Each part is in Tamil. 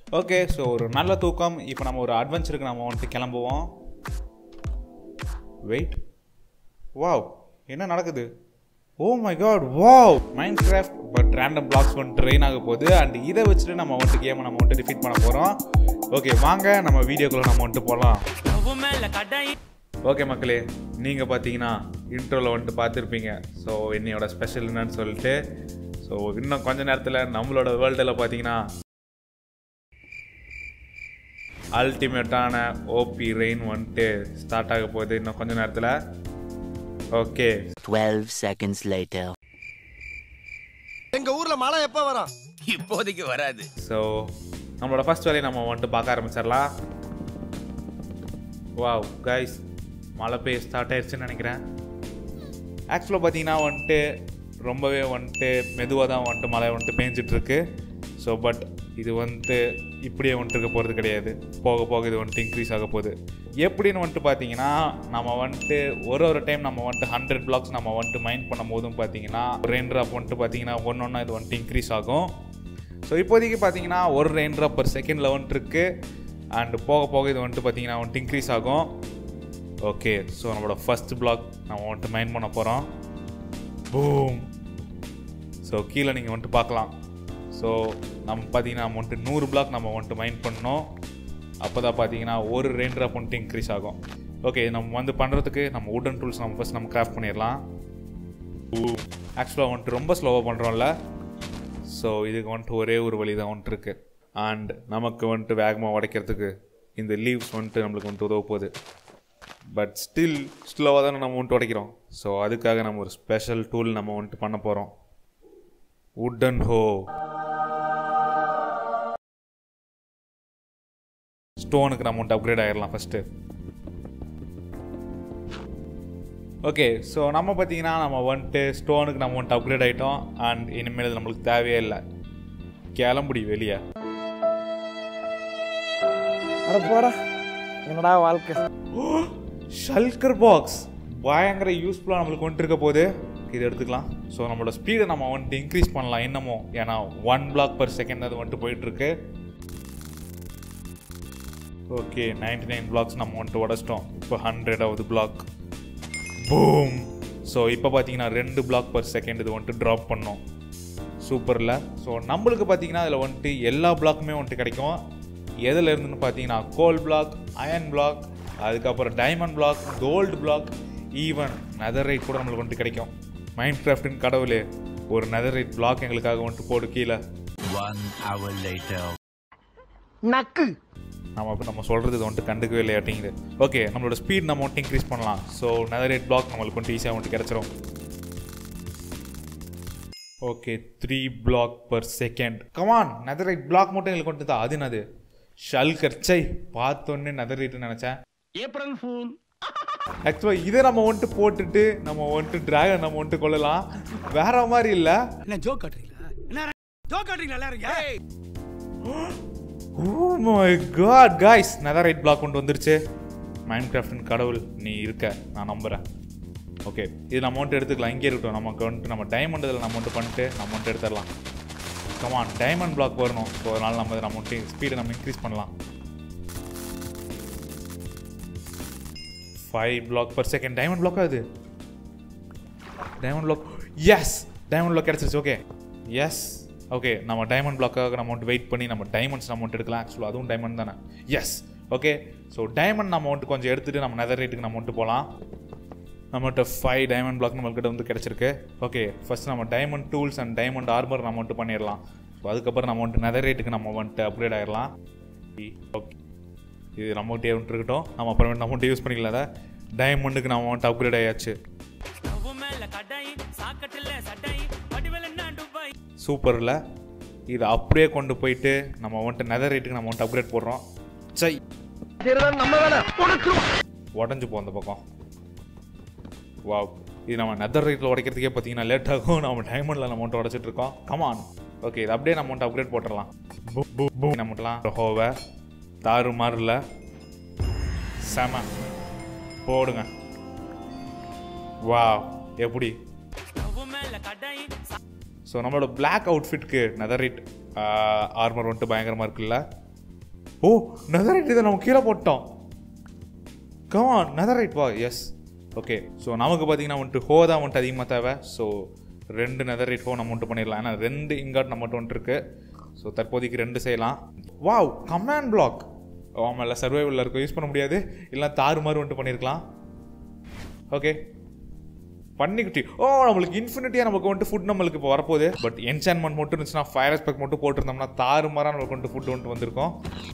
ஓகே ஸோ ஒரு நல்ல தூக்கம் இப்போ நம்ம ஒரு அட்வென்ச்சருக்கு நம்ம வந்துட்டு கிளம்புவோம் வெயிட் வாவ் என்ன நடக்குது oh my god wow Minecraft but random blocks வந்துட்டு ட்ரெயின் ஆக போகுது அண்ட் இதை வச்சுட்டு நம்ம வந்துட்டு கேமை நம்ம வந்துட்டு டிஃபீட் பண்ண போகிறோம் ஓகே வாங்க நம்ம வீடியோக்குள்ளே நம்ம வந்துட்டு போகலாம் ஓகே மக்களே நீங்கள் பார்த்தீங்கன்னா இன்ட்ரோவில் வந்துட்டு பார்த்துருப்பீங்க ஸோ என்னையோட ஸ்பெஷல் என்னன்னு சொல்லிட்டு ஸோ இன்னும் கொஞ்ச நேரத்தில் நம்மளோட வேர்ல்டில் பார்த்தீங்கன்னா அல்டிமேட்டான ஓபி ரெயின் வந்துட்டு ஸ்டார்ட் ஆக போகுது இன்னும் கொஞ்ச நேரத்தில் ஓகே 12 seconds later. எங்க ஊர்ல மழை எப்ப வரும் இப்போதைக்கு வராது ஸோ நம்மளோட ஃபர்ஸ்ட் வேலையை நம்ம வந்துட்டு பார்க்க ஆரம்பிச்சிடலாம் வாவ் கைஸ் மழை பெய்ய ஸ்டார்ட் ஆயிடுச்சுன்னு நினைக்கிறேன் ஆக்சுவலாக பார்த்தீங்கன்னா வந்துட்டு ரொம்பவே வந்துட்டு மெதுவாக தான் வந்துட்டு மழை வந்துட்டு பேஞ்சிட்டு இருக்கு ஸோ பட் இது வந்துட்டு இப்படியே வந்துட்டு இருக்க போகிறது கிடையாது போக போக இது வந்துட்டு இன்க்ரீஸ் ஆக போகுது எப்படின்னு வந்துட்டு பார்த்தீங்கன்னா நம்ம வந்துட்டு ஒரு ஒரு டைம் நம்ம வந்துட்டு ஹண்ட்ரட் பிளாக்ஸ் நம்ம வந்துட்டு மைண்ட் பண்ணும் போதும் பார்த்தீங்கன்னா ரெயின் ட்ராப் வந்துட்டு பார்த்தீங்கன்னா ஒன்று ஒன்றா இது வந்துட்டு இன்க்ரீஸ் ஆகும் ஸோ இப்போதைக்கு பார்த்தீங்கன்னா ஒரு ரெயின் ட்ராப் பர் செகண்டில் வந்துட்டு இருக்கு அண்ட் போக போக இது வந்துட்டு பார்த்தீங்கன்னா வந்துட்டு இன்க்ரீஸ் ஆகும் ஓகே ஸோ நம்மளோட ஃபர்ஸ்ட் பிளாக் நம்ம வந்துட்டு மைண்ட் பண்ண போகிறோம் பூம் ஸோ கீழே நீங்கள் வந்துட்டு பார்க்கலாம் ஸோ நம்ம பார்த்தீங்கன்னா நம்ம வந்துட்டு நூறு பிளாக் நம்ம வந்துட்டு மைண்ட் பண்ணோம் அப்போ தான் பார்த்தீங்கன்னா ஒரு ரெயின் ட்ராப் வந்துட்டு இன்க்ரீஸ் ஆகும் ஓகே நம்ம வந்து பண்ணுறதுக்கு நம்ம உடன் டூல்ஸ் நம்ம ஃபஸ்ட் நம்ம கிராஃப்ட் பண்ணிடலாம் ஆக்சுவலாக வந்துட்டு ரொம்ப ஸ்லோவாக பண்ணுறோம்ல ஸோ இதுக்கு வந்துட்டு ஒரே ஒரு வழி தான் வந்துட்டு இருக்கு அண்ட் நமக்கு வந்துட்டு வேகமாக உடைக்கிறதுக்கு இந்த லீவ்ஸ் வந்துட்டு நம்மளுக்கு வந்துட்டு உதவ போகுது பட் ஸ்டில் ஸ்லோவாக தானே நம்ம வந்துட்டு உடைக்கிறோம் ஸோ அதுக்காக நம்ம ஒரு ஸ்பெஷல் டூல் நம்ம வந்துட்டு பண்ண போகிறோம் உட்டன் ஹோ ஸ்டோனுக்கு நம்ம வந்துட்டு அப்கிரேட் ஆகிடலாம் ஃபஸ்ட்டு ஓகே ஸோ நம்ம பார்த்தீங்கன்னா நம்ம வந்துட்டு ஸ்டோனுக்கு நம்ம வந்துட்டு அப்கிரேட் ஆகிட்டோம் அண்ட் இனிமேல் இது நம்மளுக்கு தேவையே இல்லை கிளம்புடி வெளியே அட போடா என்னடா வாழ்க்கை ஷல்கர் பாக்ஸ் பயங்கர யூஸ்ஃபுல்லாக நம்மளுக்கு வந்துட்டு இருக்க போது இது எடுத்துக்கலாம் ஸோ நம்மளோட ஸ்பீடை நம்ம வந்துட்டு இன்க்ரீஸ் பண்ணலாம் இன்னமும் ஏன்னா ஒன் பிளாக் பர் செகண்ட் அது வந்துட்டு போயிட்டுருக்கு ஓகே நைன்டி நைன் பிளாக்ஸ் நம்ம வந்துட்டு உடச்சிட்டோம் இப்போ ஹண்ட்ரடாவது பிளாக் பூம் ஸோ இப்போ பார்த்தீங்கன்னா ரெண்டு பிளாக் பர் செகண்ட் இது வந்துட்டு ட்ராப் பண்ணோம் சூப்பரில் ஸோ நம்மளுக்கு பார்த்தீங்கன்னா அதில் வந்துட்டு எல்லா பிளாக்குமே வந்துட்டு கிடைக்கும் எதில் இருந்துன்னு பார்த்தீங்கன்னா கோல் பிளாக் அயன் பிளாக் அதுக்கப்புறம் diamond block gold block even netherite கூட நம்மளுக்கு வந்துட்டு கிடைக்கும் மைண்ட் கிராஃப்டின் கடவுளே ஒரு நெதரைட் பிளாக் எங்களுக்காக வந்துட்டு போடு கீழே One hour later. நக்கு நம்ம இப்போ நம்ம சொல்கிறது இது வந்துட்டு கண்டுக்கவே இல்லை அப்படிங்குது ஓகே நம்மளோட ஸ்பீட் நம்ம வந்துட்டு இன்க்ரீஸ் பண்ணலாம் ஸோ நெதரைட் பிளாக் நம்மளுக்கு வந்துட்டு ஈஸியாக வந்துட்டு கிடச்சிரும் okay three block per second come on netherite block மட்டும் எங்களுக்கு வந்துட்டு தான் அது என்னது ஷல்கர் சை பார்த்தோன்னே நெதரைட்னு நினச்சேன் ஏப்ரல் ஃபூல் ஆக்சுவலாக இதை நம்ம வந்துட்டு போட்டுட்டு நம்ம வந்துட்டு டிராகன் நம்ம வந்துட்டு கொள்ளலாம் வேற மாதிரி இல்லை என்ன ஜோக் காட்டுறீங்களா என்ன ஜோக் காட்டுறீங்களா எல்லாரும் oh my god guys netherite block கொண்டு வந்துருச்சு மைண்ட் கிராஃப்டின் கடவுள் நீ இருக்க நான் நம்புகிறேன் ஓகே இது நம்ம வந்துட்டு எடுத்துக்கலாம் இங்கே இருக்கட்டும் நமக்கு வந்துட்டு நம்ம டைமண்ட் இதில் நம்ம வந்துட்டு பண்ணிட்டு நம்ம வந்துட்டு எடுத்துடலாம் கமான் டைமண்ட் பிளாக் வரணும் ஸோ அதனால் நம்ம இதை நம்ம வந்துட்டு ஸ்பீடை நம்ம இன்க்ரீஸ் பண்ணலாம் five block per second diamond block அது diamond block yes diamond block கிடச்சிருச்சு ஓகே எஸ் ஓகே நம்ம டைமண்ட் பிளாக்காக நம்ம வந்துட்டு வெயிட் பண்ணி நம்ம டைமண்ட்ஸ் நம்ம வந்துட்டு எடுக்கலாம் ஆக்சுவலாக அதுவும் டைமண்ட் தானே எஸ் ஓகே ஸோ டைமண்ட் நம்ம வந்துட்டு கொஞ்சம் எடுத்துகிட்டு நம்ம நெதர் ரேட்டுக்கு நம்ம வந்துட்டு போகலாம் நம்மகிட்ட ஃபைவ் டைமண்ட் பிளாக் நம்மள்கிட்ட வந்து கிடச்சிருக்கு ஓகே ஃபர்ஸ்ட் நம்ம diamond tools and diamond armour நம்ம வந்துட்டு பண்ணிடலாம் ஸோ அதுக்கப்புறம் நம்ம வந்துட்டு நெதர் ரேட்டுக்கு நம்ம வந்துட்டு அப்கிரேட் ஆகிடலாம் ஓகே இது நம்மகிட்டே வந்துட்டு இருக்கட்டும் நம்ம அப்புறமேட்டு நம்ம வந்துட்டு யூஸ் பண்ணிக்கலாம் அதை டைமண்டுக்கு நம்ம வந்துட்டு அப்கிரேட் ஆயாச்சு சூப்பரில் இது அப்படியே கொண்டு போயிட்டு நம்ம வந்துட்டு நெதர் ரேட்டுக்கு நம்ம வந்துட்டு அப்கிரேட் போடுறோம் சை சரிதான் நம்ம வேலை உனக்குருவோம் உடஞ்சி போ அந்த பக்கம் வாவ் இது நம்ம நெதர் ரேட்டில் உடைக்கிறதுக்கே பார்த்தீங்கன்னா லேட் ஆகும் நம்ம டைமண்டில் நம்ம வந்துட்டு உடச்சிட்டு இருக்கோம் கமான் ஓகே இது அப்படியே நம்ம வந்துட்டு அப்கிரேட் போட்டுடலாம் நம்மட்டலாம் ஹோவை தாறு மாறுல செம போடுங்க வா எப்படி ஸோ நம்மளோட பிளாக் அவுட்ஃபிட்க்கு நெதரிட் ஆர்மர் வந்துட்டு பயங்கரமாக இருக்குல்ல ஓ நெதரைட் இதை நம்ம கீழே போட்டோம் கமான் நெதரைட் வா எஸ் ஓகே ஸோ நமக்கு பார்த்தீங்கன்னா வந்துட்டு ஹோ தான் வந்துட்டு அதிகமாக தேவை ஸோ ரெண்டு நெதரைட் ஹோ நம்ம வந்துட்டு பண்ணிடலாம் ஏன்னா ரெண்டு இங்காட் நம்ம வந்துட்டு இருக்கு ஸோ தற்போதைக்கு ரெண்டு செய்யலாம் வாவ் கமாண்ட் பிளாக் ஆமாம் இல்லை சர்வைவலில் இருக்கும் யூஸ் பண்ண முடியாது இல்லை தாறு மாதிரி வந்துட்டு பண்ணியிருக்கலாம் ஓகே பண்ணிக்கிட்டு ஓ நம்மளுக்கு இன்ஃபினிட்டியாக நமக்கு வந்துட்டு ஃபுட் நம்மளுக்கு இப்போ வரப்போகுது பட் என்சான்மெண்ட் மட்டும் இருந்துச்சுன்னா ஃபயர் எஸ்பெக்ட் மட்டும் போட்டிருந்தோம்னா தாறு மாறாக நம்மளுக்கு வந்துட்டு ஃபுட் வந்துட்டு வந்திருக்கும்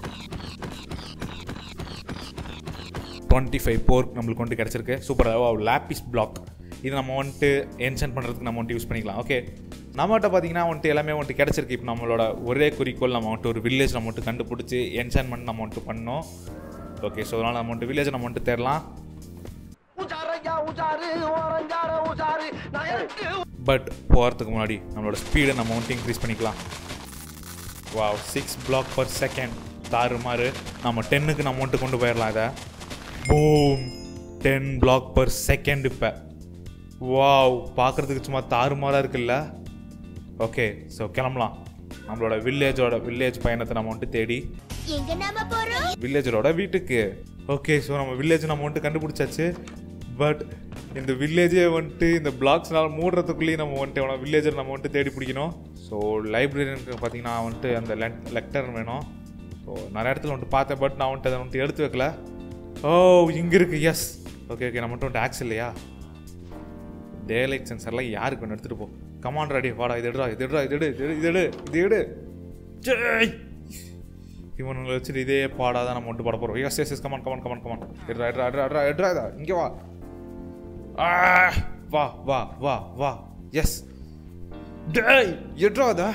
டுவெண்ட்டி ஃபைவ் போர்க் நம்மளுக்கு வந்துட்டு கிடச்சிருக்கு சூப்பர் லேப்பிஸ் பிளாக் இது நம்ம வந்துட்டு என்சன் பண்ணுறதுக்கு நம்ம வந்துட்டு யூஸ் பண்ணிக்கலாம் ஓகே நம்மகிட்ட பார்த்தீங்கன்னா வந்துட்டு எல்லாமே வந்துட்டு கிடச்சிருக்கு இப்போ நம்மளோட ஒரே குறிக்கோள் நம்ம வந்துட்டு ஒரு வில்லேஜ் நம்ம வந்துட்டு கண்டுபிடிச்சி என்சான்மெண்ட் நம்ம வந்துட்டு பண்ணோம் ஓகே ஸோ அதனால் நம்ம வந்துட்டு வில்லேஜ் நம்ம வந்துட்டு தேடலாம் உஜாரையா உஜாரு ஓரஞ்சார உஜாரு நான் எனக்கு பட் போகிறதுக்கு முன்னாடி நம்மளோட ஸ்பீடை நம்ம வந்துட்டு இன்க்ரீஸ் பண்ணிக்கலாம் wow six block per second தாறுமாறு நம்ம டென்னுக்கு நம்ம வந்துட்டு கொண்டு போயிடலாம் இதை boom ten block per second இப்போ வாவ் பார்க்குறதுக்கு சும்மா தாறுமாறாக இருக்குல்ல ஓகே ஸோ கிளம்பலாம் நம்மளோட வில்லேஜோட வில்லேஜ் பயணத்தை நம்ம வந்துட்டு தேடி எங்க நாம போறோம் வில்லேஜரோட வீட்டுக்கு ஓகே ஸோ நம்ம வில்லேஜ் நம்ம வந்துட்டு கண்டுபிடிச்சாச்சு பட் இந்த வில்லேஜே வந்துட்டு இந்த பிளாக்ஸ்னால மூடுறதுக்குள்ளேயே நம்ம வந்துட்டு அவனை வில்லேஜர் நம்ம வந்துட்டு தேடி பிடிக்கணும் ஸோ லைப்ரரியனுக்கு பார்த்தீங்கன்னா வந்துட்டு அந்த லெக்டர் வேணும் ஸோ நிறைய இடத்துல வந்துட்டு பார்த்தேன் பட் நான் வந்துட்டு அதை வந்துட்டு எடுத்து வைக்கல ஓ இங்கே இருக்கு எஸ் ஓகே ஓகே நம்ம மட்டும் வந்துட்டு ஆக்ஸ் இல்லையா டேலைட் சென்சர்லாம் யாருக்கு ஒன்று எடுத்துகிட்டு போ கமாண்டர் அடி வாடா இது எடுடா இது எடுடா இது எடு இது எடு இது எடு இது எடு ஜெய் இவனுங்களை வச்சுட்டு இதே பாடாதான் நம்ம வந்துட்டு பாட போகிறோம் yes yes yes come on come on come on come on எட்ரா எட்ரா எட்ரா எட்ரா எட்ரா இதா இங்கே வா ஆ, வா வா வா வா எஸ் டேய் எட்ரா அதா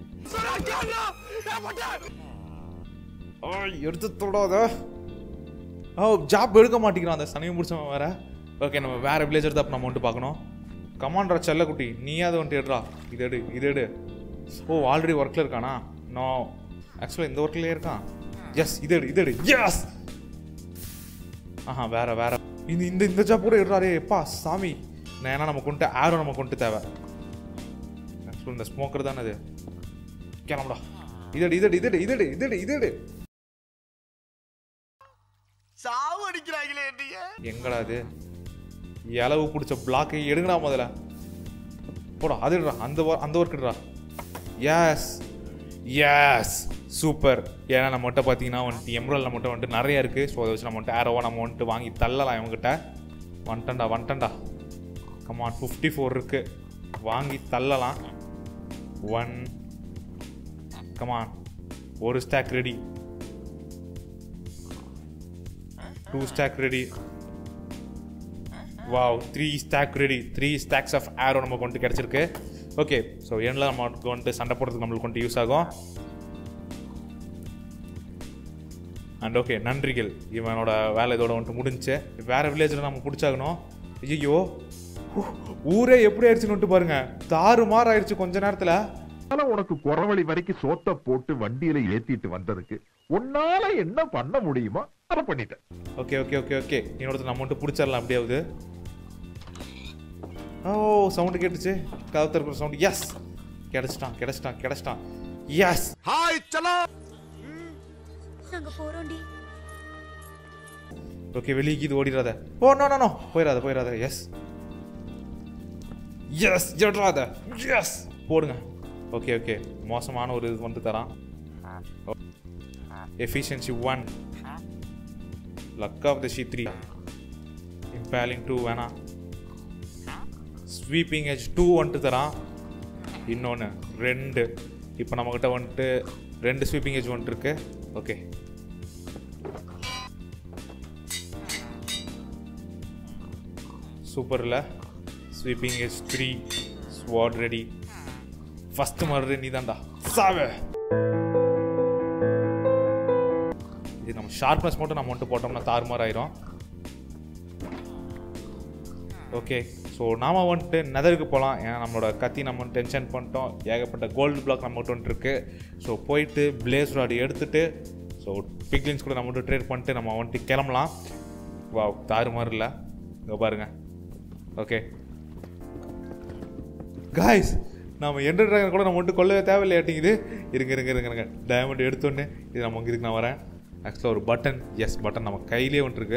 ஆய் எடுத்து தொடாத ஓ ஜாப் எடுக்க மாட்டேங்கிறான் அந்த சனியம் பிடிச்சவன் வேற ஓகே நம்ம வேற வில்லேஜர் தான் நம்ம வந்துட்டு பார்க்கணும் கமாண்டரா செல்லக்குட்டி நீயாவது வந்துட்டு எடுறா இது எடு இது எடு ஓ ஆல்ரெடி ஒர்க்கில் இருக்கானா நோ ஆக்சுவலாக இந்த ஒர்க்லேயே இருக்கான் எஸ் இது எடு இது எடு எஸ் ஆஹா வேற வேற இந்த இந்த இந்த ஜாப் கூட எடுறாரே எப்பா சாமி நான் ஏன்னா நம்ம கொண்டு ஆரோ நம்ம கொண்டு தேவை ஆக்சுவலாக இந்த ஸ்மோக்கர் தானே அது கிளம்புடா இதடு இதடு இதடு இதடு இதடு இதடு சாவு அடிக்கிறாங்களே என்னைய எங்கடா அது இளவு பிடிச்ச பிளாக்கை எடுங்கடா முதல்ல போடா அது எடுடா அந்த wo- அந்த ஒர்க் எடுடா எஸ் எஸ் சூப்பர் ஏன்னா நம்மகிட்ட பார்த்தீங்கன்னா வந்துட்டு எம்ரல் நம்மகிட்ட வந்துட்டு நிறைய இருக்குது ஸோ அதை வச்சு நம்ம வந்துட்டு ஆரோவா நம்ம வந்துட்டு வாங்கி தள்ளலாம் இவங்ககிட்ட வந்துட்டண்டா வந்துட்டண்டா கமான் ஃபிஃப்டி ஃபோர் இருக்குது வாங்கி தள்ளலாம் ஒன் கமான் ஒரு stack ready two stack ready wow three stack ready three stacks of arrow நம்ம கொண்டு கிடச்சிருக்கு ஓகே ஸோ எண்ணில் நமக்கு வந்துட்டு சண்டை போடுறதுக்கு நம்மளுக்கு வந்துட்டு யூஸ் ஆகும் அண்ட் ஓகே நன்றிகள் இவனோட வேலை இதோட வந்துட்டு முடிஞ்சு வேற வில்லேஜில் நம்ம பிடிச்சாகணும் ஐயோ ஊரே எப்படி ஆயிடுச்சுன்னு வந்துட்டு பாருங்க தாறு மாறு ஆயிடுச்சு கொஞ்ச நேரத்தில் ஆனா உனக்கு குறவழி வரைக்கும் சோத்த போட்டு வண்டியில ஏத்திட்டு வந்ததுக்கு உன்னால என்ன பண்ண முடியுமோ அதை பண்ணிட்டேன் ஓகே ஓகே ஓகே ஓகே இன்னொருத்தர் நம்ம மட்டும் பிடிச்சிடலாம் அப்படியாவது ஓ சவுண்டு கேட்டுச்சு கதவு திறக்கிற சவுண்டு எஸ் கிடச்சிட்டான் கிடச்சிட்டான் கிடச்சிட்டான் எஸ் ஹாய் சலோ நாங்க போறோம்டி ஓகே வெளியே இது ஓடிடாத ஓ நோ நோ நோ போயிடாத போயிடாத எஸ் எஸ் எடுறாத எஸ் போடுங்க ஓகே ஓகே மோசமான ஒரு இது வந்து தரான் efficiency one luck of the sea three impaling two வேணாம் ஸ்வீப்பிங் எஜ் டூ வந்துட்டு தரான் இன்னொன்று ரெண்டு இப்போ நம்மக்கிட்ட வந்துட்டு ரெண்டு ஸ்வீப்பிங் எஜ் வந்துட்டு இருக்கு ஓகே சூப்பரில் ஸ்வீப்பிங் எஜ் த்ரீ ஸ்வாட் ரெடி ஃபஸ்ட்டு மறுபடியும் நீ தான்டா சாவே இது நம்ம ஷார்ப்னஸ் மட்டும் நம்ம வந்துட்டு போட்டோம்னா தாறுமாறு ஆயிரும் ஓகே ஸோ நாம வந்துட்டு நெதருக்கு போகலாம் ஏன்னா நம்மளோட கத்தி நம்ம டென்ஷன் பண்ணிட்டோம் ஏகப்பட்ட கோல்டு பிளாக் நம்ம வந்துட்டு இருக்கு ஸோ போயிட்டு பிளேஸ் ராடி எடுத்துட்டு ஸோ பிக்லின்ஸ் கூட நம்ம வந்துட்டு ட்ரேட் பண்ணிட்டு நம்ம வந்துட்டு கிளம்பலாம் வா தாறுமாறு இல்லை இங்கே பாருங்க ஓகே காய்ஸ் நம்ம எந்த ட்ராகன் கூட நம்ம வந்துட்டு கொள்ளவே தேவையில்லையாட்டிங்குது இருங்க இருங்க இருங்க இருங்க டைமண்ட் எடுத்தோன்னே இது நம்ம இதுக்கு நான் வரேன் ஆக்சுவலாக ஒரு பட்டன் எஸ் பட்டன் நம்ம கையிலே வந்துருக்கு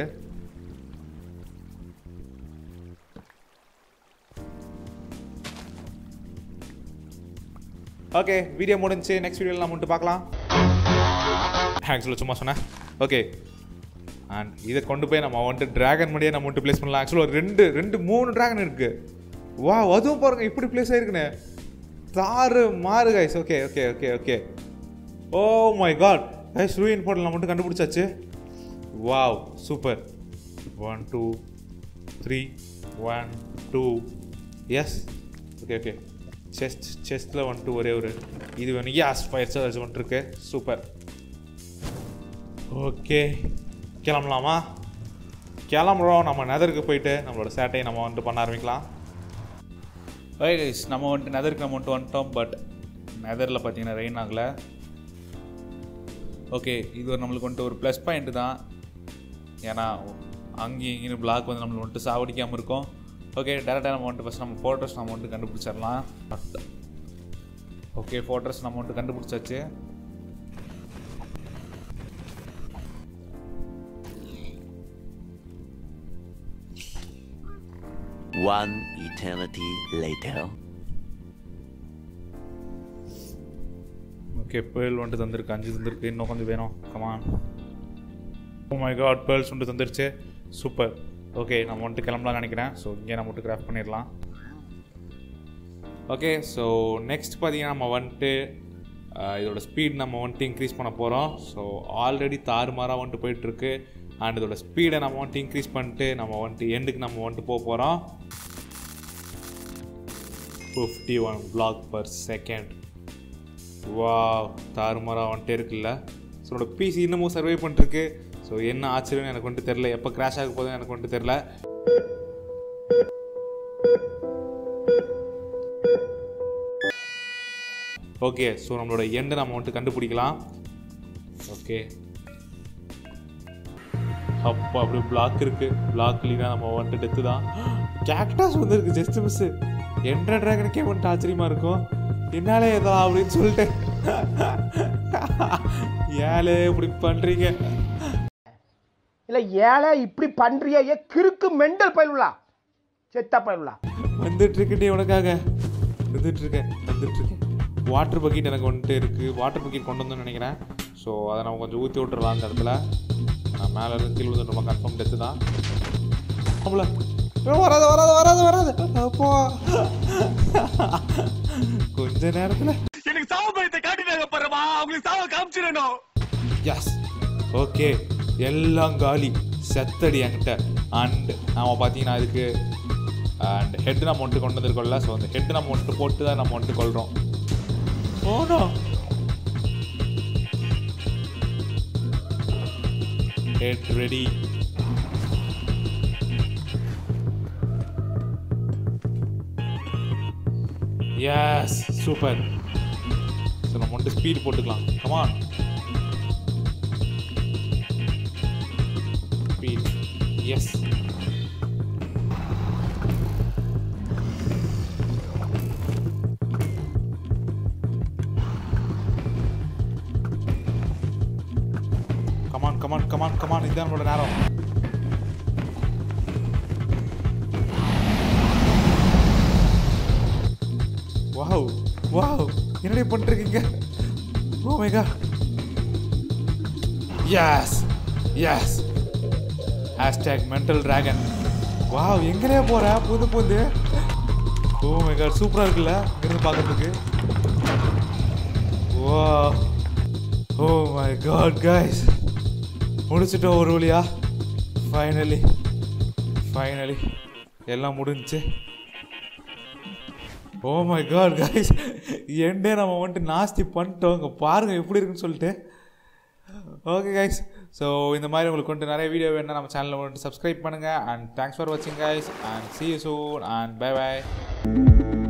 ஓகே வீடியோ முடிஞ்சு நெக்ஸ்ட் வீடியோவில் நம்ம வந்துட்டு பார்க்கலாம் ஆக்சுவலாக சும்மா சொன்னேன் ஓகே அண்ட் இதை கொண்டு போய் நம்ம வந்துட்டு டிராகன் முடியே நம்ம வந்துட்டு ப்ளேஸ் பண்ணலாம் ஆக்சுவலாக ரெண்டு ரெண்டு மூணு டிராகன் இருக்குது வா அதுவும் பாருங்க இப்படி ப்ளேஸ் ஆயிருக்குண்ணே தாறு மாறு guys okay okay okay okay oh my god guys ruin portal நம்ம மட்டும் கண்டுபிடிச்சாச்சு wow super one two three one two yes okay okay chest செஸ்ட்டில் வந்துட்டு ஒரே ஒரு இது வேணும் யாஸ் ஃபயர் சார்ஜ் வந்துட்டு இருக்கு சூப்பர் ஓகே கிளம்பலாமா கிளம்புறோம் நம்ம நெதருக்கு போயிட்டு நம்மளோட சேட்டையை நம்ம வந்துட்டு பண்ண ஆரம்பிக்கலாம் ஓகே கைஸ் நம்ம வந்துட்டு நெதருக்கு நம்ம வந்துட்டு வந்துட்டோம் பட் நெதரில் பார்த்தீங்கன்னா ரெயின் ஆகலை ஓகே இது ஒரு நம்மளுக்கு வந்துட்டு ஒரு ப்ளஸ் பாயிண்ட் தான் ஏன்னா அங்கேயும் இங்கேயும் பிளாக் வந்து நம்மளுக்கு வந்துட்டு சாவடிக்காமல் இருக்கும் ஓகே டேரெக்டாக நம்ம வந்துட்டு ஃபஸ்ட் நம்ம ஃபோட்டோஸ் நம்ம வந்துட்டு கண்டுபிடிச்சிடலாம் ஓகே ஃபோட்டோஸ் நம்ம வந்துட்டு கண்டுபிடிச்சாச்சு One eternity later. Okay pearl வந்துட்டு தந்திருக்கு அஞ்சு தந்திருக்கு இன்னும் கொஞ்சம் வேணும் come on oh my god pearls வந்துட்டு தந்துருச்சு சூப்பர் ஓகே நம்ம வந்துட்டு கிளம்பலாம் நினைக்கிறேன் ஸோ இங்கே நம்ம வந்துட்டு கிராஃப்ட் பண்ணிடலாம் ஓகே ஸோ நெக்ஸ்ட் பார்த்தீங்கன்னா நம்ம வந்துட்டு ஆஹ், இதோட ஸ்பீட் நம்ம வந்துட்டு இன்க்ரீஸ் பண்ண போகிறோம் ஸோ ஆல்ரெடி தாறுமாறாக வந்துட்டு போயிட்டுருக்கு அண்ட் இதோட ஸ்பீடை நம்ம வந்துட்டு இன்க்ரீஸ் பண்ணிட்டு நம்ம வந்துட்டு எண்டுக்கு நம்ம வந்துட்டு போக போகிறோம் fifty one block per second வா தாறுமாறாக வந்துட்டே இருக்குல்ல ஸோ என்னோட பிசி இன்னமும் சர்வே பண்ணிருக்கு ஸோ என்ன ஆச்சரியம்னு எனக்கு வந்துட்டு தெரில எப்போ கிராஷ் ஆக போதும் எனக்கு வந்துட்டு தெரில ஓகே ஸோ நம்மளோட எண்டை நம்ம வந்துட்டு கண்டுபிடிக்கலாம் ஓகே அப்போ அப்படி பிளாக் இருக்கு பிளாக் இல்லைனா நம்ம வந்துட்டு டெத்து தான் கேக்டாஸ் வந்துருக்கு ஜஸ்ட் மிஸ் என்ற ட்ராகனுக்கே வந்துட்டு ஆச்சரியமா இருக்கும் என்னாலே ஏதோ அப்படின்னு சொல்லிட்டு ஏலே இப்படி பண்றீங்க இல்ல ஏழை இப்படி பண்றியா ஏ கிறுக்கு மெண்டல் பயிலுலா செத்த பயிலுலா வந்துட்டு இருக்கே உனக்காக வந்துட்டு இருக்கேன் வந்துட்டு இருக்கேன் வாட்டர் பக்கெட் எனக்கு வந்துட்டு இருக்கு வாட்டர் பக்கெட் கொண்டு வந்தோம்னு நினைக்கிறேன் ஸோ அதை நம்ம கொஞ்சம் ஊற்றி விட்டுறலாம் அந்த இடத்துல நான் மேலே இருந்து கீழே வந்து நம்ம கன்ஃபார்ம் டெத்து தான் அவ்வளோ வராது வராது வராது வராது அப்போ கொஞ்ச நேரத்தில் எனக்கு சாவு பயத்தை காட்டினாங்க பாருமா அவங்களுக்கு சாவ காமிச்சிடணும் எஸ் ஓகே எல்லாம் காலி செத்தடி என்கிட்ட அண்ட் நாம் பார்த்தீங்கன்னா அதுக்கு அண்ட் ஹெட் நம்ம வந்துட்டு கொண்டு வந்திருக்கோம்ல ஸோ அந்த ஹெட் நம்ம வந்துட்டு போட்டு தான் நம்ம வந்துட்டு கொள்கிறோம் ஓனோ head ready yes super so நம்ம வந்துட்டு ஸ்பீட் போட்டுக்கலாம் come on speed yes come on come on come on come on இதுதான் நம்மளோட நேரம் வாவ் வாவ் என்னடி பண்ணிருக்கீங்க oh my god yes yes hashtag mental dragon wow எங்கனே போற புது புது ஓ மை காட் சூப்பராக இருக்குல்ல இங்கிருந்து பார்க்கறதுக்கு வா ஓ மை காட் கைஸ் முடிச்சிட்டோம் ஒரு வழியா ஃபைனலி ஃபைனலி எல்லாம் முடிஞ்சுச்சு ஓ மை காட் கைஸ் எண்டே நம்ம வந்துட்டு நாஸ்தி பண்ணிட்டோம் இங்கே பாருங்கள் எப்படி இருக்குன்னு சொல்லிட்டு ஓகே கைஸ் ஸோ இந்த மாதிரி உங்களுக்கு வந்துட்டு நிறைய வீடியோ வேணும்னா நம்ம சேனலில் வந்துட்டு சப்ஸ்கிரைப் பண்ணுங்கள் அண்ட் தேங்க்ஸ் ஃபார் வாட்சிங் guys and see you soon and bye bye